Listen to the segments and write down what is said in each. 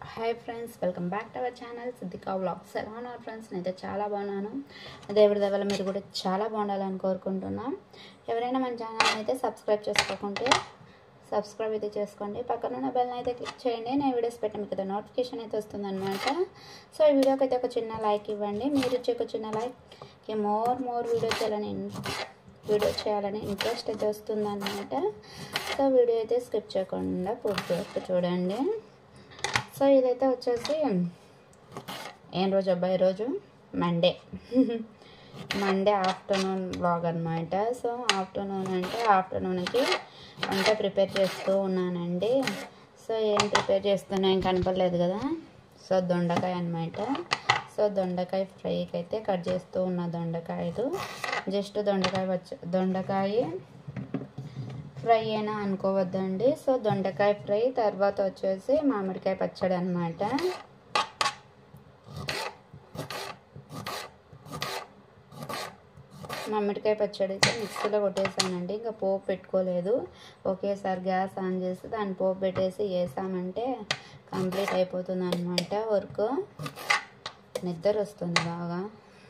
Hi friends welcome back to our channel Siddhika vlogs ఎలా ఉన్నారు friends నేనైతే చాలా బాగున్నాను దేవుడి దెవల మీరు కూడా చాలా బాగుండాలని కోరుకుంటున్నాం ఎవరైనా మన ఛానల్ అయితే సబ్స్క్రైబ్ చేసుకోకుంటే సబ్స్క్రైబ్ అయితే చేసుకోండి పక్కన ఉన్న బెల్ని అయితే క్లిక్ చేయండి నేను వీడియోస్ పెట్టిన మీకు నోటిఫికేషన్ అయితే వస్తుందన్నమాట సో ఈ వీడియోకి అయితే ఒక చిన్న లైక్ ఇవ్వండి మీరు ఇచ్చే ఒక చిన్న లైక్కి మోర్ మోర్ వీడియో చేయాలని వీడియో చేయాలని ఇంట్రెస్ట్ అయితే వస్తుందన్నమాట సో వీడియో అయితే స్కిప్ చేయకుండా పూర్తి వరకు చూడండి సో ఇదైతే వచ్చేసి ఏం రోజు అబ్బాయి రోజు మండే మండే ఆఫ్టర్నూన్ బ్లాగ్ అనమాట సో ఆఫ్టర్నూన్ అంటే ఆఫ్టర్నూన్కి వంట ప్రిపేర్ చేస్తూ ఉన్నానండి సో ఏం ప్రిపేర్ చేస్తున్నా ఏం కనపడలేదు కదా సో దొండకాయ అనమాట సో దొండకాయ ఫ్రైకి అయితే కట్ చేస్తూ ఉన్న దొండకాయలు జస్ట్ దొండకాయ వచ్చ దొండకాయ ఫ్రై అయినా అనుకోవద్దండి సో దొండకాయ ఫ్రై తర్వాత వచ్చేసి మామిడికాయ పచ్చడి అనమాట మామిడికాయ పచ్చడి అయితే మిక్సీలో కొట్టేసానండి ఇంకా పోపు పెట్టుకోలేదు ఒకేసారి గ్యాస్ ఆన్ చేసి దాన్ని పోపు పెట్టేసి వేసామంటే కంప్లీట్ అయిపోతుంది అనమాట వర్క్ నిద్ర వస్తుంది బాగా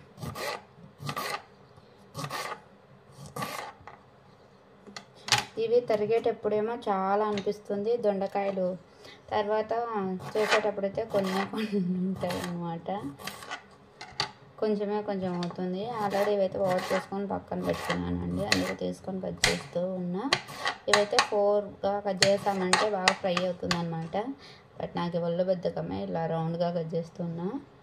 ఇవి తరిగేటప్పుడేమో చాలా అనిపిస్తుంది దొండకాయలు తర్వాత చేసేటప్పుడైతే కొన్ని కొన్ని ఉంటాయి అన్నమాట కొంచెమే కొంచెం అవుతుంది ఆల్రెడీ ఇవైతే వాష్ చేసుకొని పక్కన పెట్టుకున్నానండి అందుకే తీసుకొని కట్ చేస్తూ ఉన్నా ఇవైతే ఫోర్గా కట్ చేసామంటే బాగా ఫ్రై అవుతుంది అనమాట బట్ నాకు ఒళ్ళు బద్దకమే ఇలా రౌండ్గా కట్ చేస్తున్నా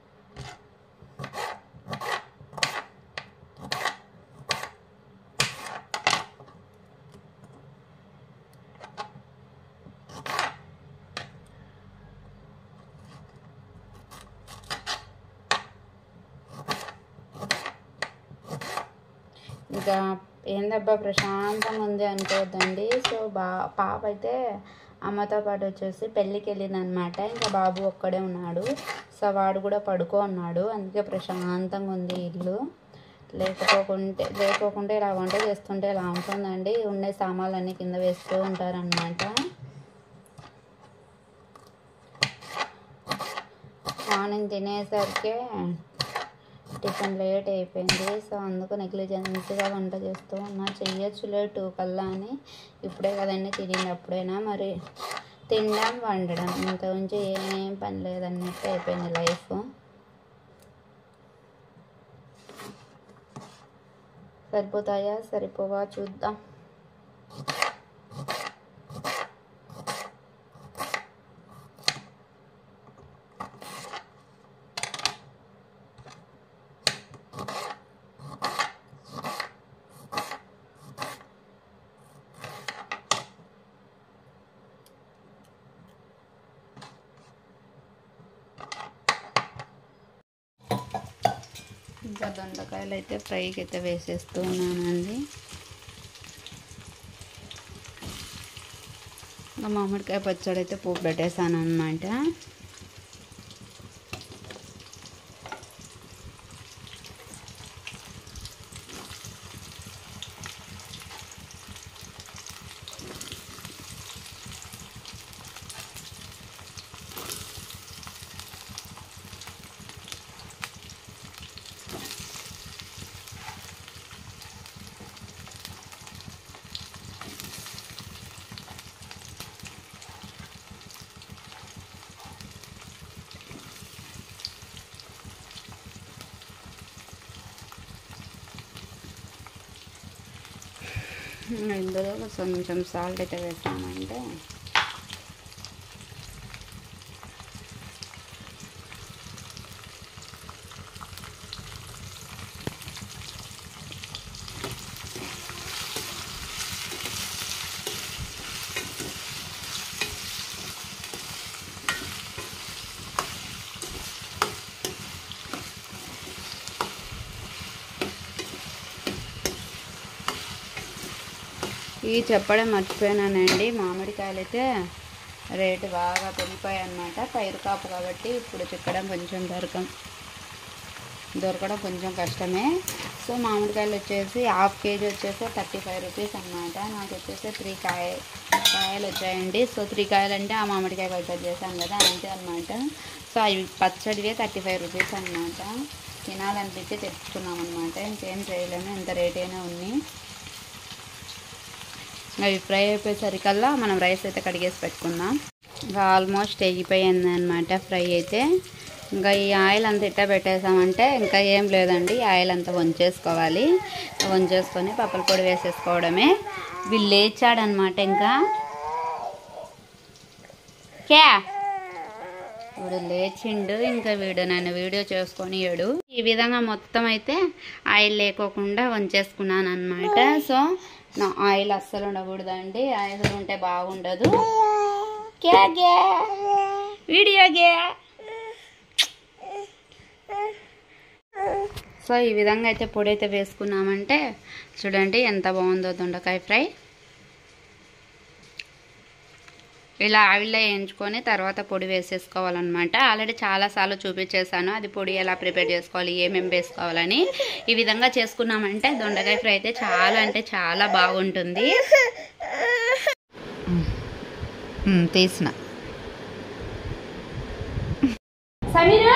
ఇంకా ఏందబ్బా ప్రశాంతంగా ఉంది అనుకోవద్దండి సో బా పాప అయితే అమ్మతో పాటు వచ్చేసి పెళ్ళికి వెళ్ళింది అనమాట ఇంకా బాబు ఒక్కడే ఉన్నాడు సో వాడు కూడా పడుకో ఉన్నాడు అందుకే ప్రశాంతంగా ఉంది ఇల్లు లేకపోకుంటే లేకోకుంటే ఇలా వంట చేస్తుంటే ఇలా ఉంటుందండి ఉండే సామాన్లన్నీ కింద వేస్తూ ఉంటారనమాట మార్నింగ్ తినేసరికి టిఫిన్ లేట్ అయిపోయింది సో అందుకు నెగ్లిజెన్స్గా వంట చేస్తూ ఉన్నా చెయ్యొచ్చులే టూ కల్లా అని ఇప్పుడే కదండి తిరిగింది అప్పుడైనా మరి తినడం వండడం ఇంత ఉంచి ఏం పని లేదన్నట్టు అయిపోయింది లైఫ్ సరిపోతాయా సరిపోవా చూద్దాం ఇంకా దొండకాయలు అయితే ఫ్రైకి అయితే వేసేస్తూ ఉన్నానండి ఇంకా మామిడికాయ పచ్చడి అయితే పోపు పెట్టేశాను అనమాట ఇందులో కొంచెం సాల్ట్ అయితే వేసామంటే ఇవి చెప్పడం మర్చిపోయానండి మామిడికాయలు అయితే రేటు బాగా పెరిగిపోయాయి అన్నమాట పైరు కాపు కాబట్టి ఇప్పుడు చిక్కడం కొంచెం దొరకం దొరకడం కొంచెం కష్టమే సో మామిడికాయలు వచ్చేసి హాఫ్ కేజీ వచ్చేసి థర్టీ ఫైవ్ రూపీస్ అనమాట నాకు వచ్చేసి త్రీ కాయ కాయలు వచ్చాయండి సో త్రీ కాయలు అంటే ఆ మామిడికాయ పచ్చడి చేశాను కదా అంతే అనమాట సో అవి పచ్చడివే థర్టీ ఫైవ్ రూపీస్ అనమాట తినాలనిపించి తెచ్చుకున్నాం అనమాట ఇంకేం చేయలేము ఎంత రేట్ అయినా ఉంది అవి ఫ్రై అయిపోయేసరికల్లా మనం రైస్ అయితే కడిగేసి పెట్టుకుందాం ఇంకా ఆల్మోస్ట్ ఎగిపోయింది అనమాట ఫ్రై అయితే ఇంకా ఈ ఆయిల్ అంతా ఇట్ట పెట్టేసామంటే ఇంకా ఏం లేదండి ఈ ఆయిల్ అంతా వంచేసుకోవాలి వంచేసుకొని పప్పుల పొడి వేసేసుకోవడమే వీళ్ళు లేచాడనమాట ఇంకా క్యా ఇప్పుడు లేచిండు ఇంకా వీడు నన్ను వీడియో చేసుకొని ఏడు ఈ విధంగా మొత్తం అయితే ఆయిల్ లేకోకుండా వంచేసుకున్నాను అనమాట సో నా ఆయిల్ అస్సలు ఉండకూడదండి ఆయిల్ ఉంటే బాగుండదు క్యా గే వీడియో గే సో ఈ విధంగా అయితే పొడి అయితే వేసుకున్నామంటే చూడండి ఎంత బాగుందో దొండకాయ ఫ్రై ఇలా ఆవిల్లో వేయించుకొని తర్వాత పొడి వేసేసుకోవాలన్నమాట ఆల్రెడీ చాలాసార్లు చూపించేసాను అది పొడి ఎలా ప్రిపేర్ చేసుకోవాలి ఏమేమి వేసుకోవాలని ఈ విధంగా చేసుకున్నామంటే దొండకాయ ఫ్రై అయితే చాలా అంటే చాలా బాగుంటుంది తీసిన समीर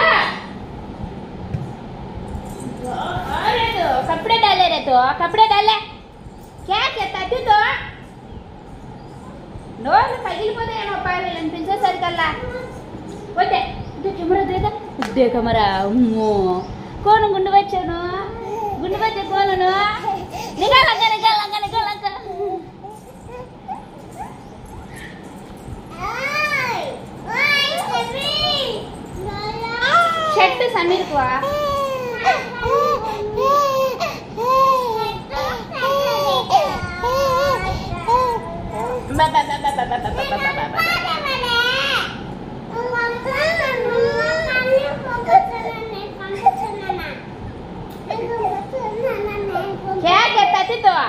अरे तो कपड़े डाले रे तो कपड़े डाले क्या कहता तू तो నోళ్ళు పగిలిపోతాయేమో పాలు అనిపించేసరికల్లా పోతే ఇదే కెమెరా దేదా ఇదే కెమెరా అమ్మో కోను గుండు వచ్చాను గుండు వచ్చే కోను నిగాలంక నిగాలంక నిగాలంక షర్ట్ సమీర్కు क्या कहता थी तो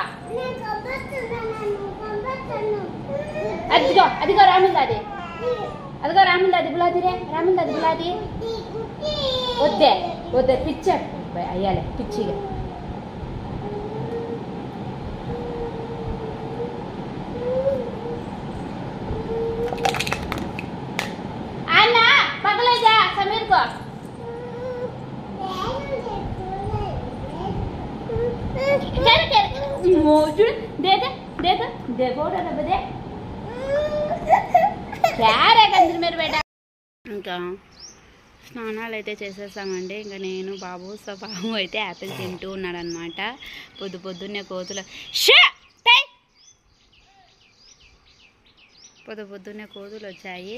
అదిగో అదిగో రాముల్ దాది అదిగో రాముల్ దాది బులాది రే రాముల్ దాది బులాది వద్దే వద్దే పిచ్చ అయ్యాలే పిచ్చిగా అన్న పగలే जा समीर को चल चल मौजूद दे दे दे दे दे फोटो दे दे क्या रे कंदर मेरे बेटा ఇంకా స్నానాలు అయితే చేసేసామండి ఇంకా నేను బాబు సో బాబు అయితే యాపిల్ తింటూ ఉన్నాడనమాట పొద్దు పొద్దున్నే కోతులు షే టై! పొద్దు పొద్దున్నే కోతులు వచ్చాయి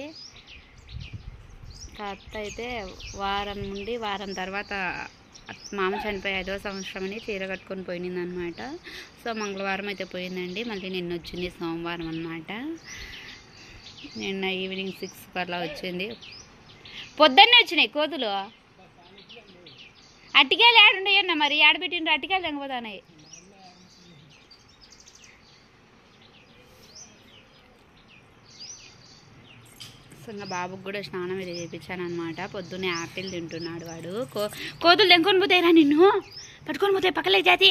ఇంకా అత్త అయితే వారం నుండి వారం తర్వాత అత్- మామ చనిపోయి ఐదో సంవత్సరం అని చీర కట్టుకొని పోయిందనమాట సో మంగళవారం అయితే పోయిందండి మళ్ళీ నిన్న వచ్చింది సోమవారం అనమాట నిన్న ఈవినింగ్ సిక్స్ అట్లా వచ్చింది పొద్దున్నే వచ్చినాయి కోతులు అట్టికాయలు ఏడుండయన్న మరి ఏడబెట్టిండ్రు అట్టికాయలు తెంగపోతాయి సో ఇంకా బాబుకి కూడా స్నానం ఇది చేయించాను అనమాట పొద్దున్నే యాపిల్ తింటున్నాడు వాడు కో కోతులు తెంకొని పోతాయిరా నిన్ను పట్టుకొని పోతాయి పక్కలే జాతి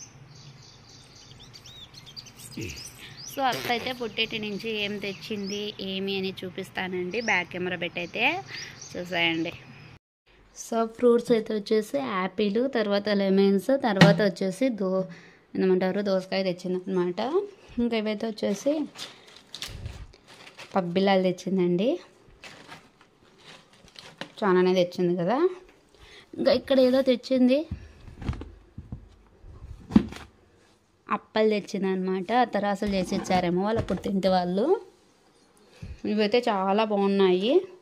సో అత్త అయితే పుట్టేటి నుంచి ఏం తెచ్చింది ఏమి అని చూపిస్తానండి బ్యాక్ కెమెరా పెట్టయితే చూసాయండి సో ఫ్రూట్స్ అయితే వచ్చేసి యాపిల్ తర్వాత లెమన్స్ తర్వాత వచ్చేసి దో ఏమంటారు దోసకాయ తెచ్చింది అనమాట ఇంకా ఇవైతే వచ్చేసి పబ్బిలాలు తెచ్చిందండి చాలానే తెచ్చింది కదా ఇంకా ఇక్కడ ఏదో తెచ్చింది అప్పలు తెచ్చింది అనమాట తరాసులు చేసి ఇచ్చారేమో వాళ్ళ పుట్టింటి వాళ్ళు ఇవైతే చాలా బాగున్నాయి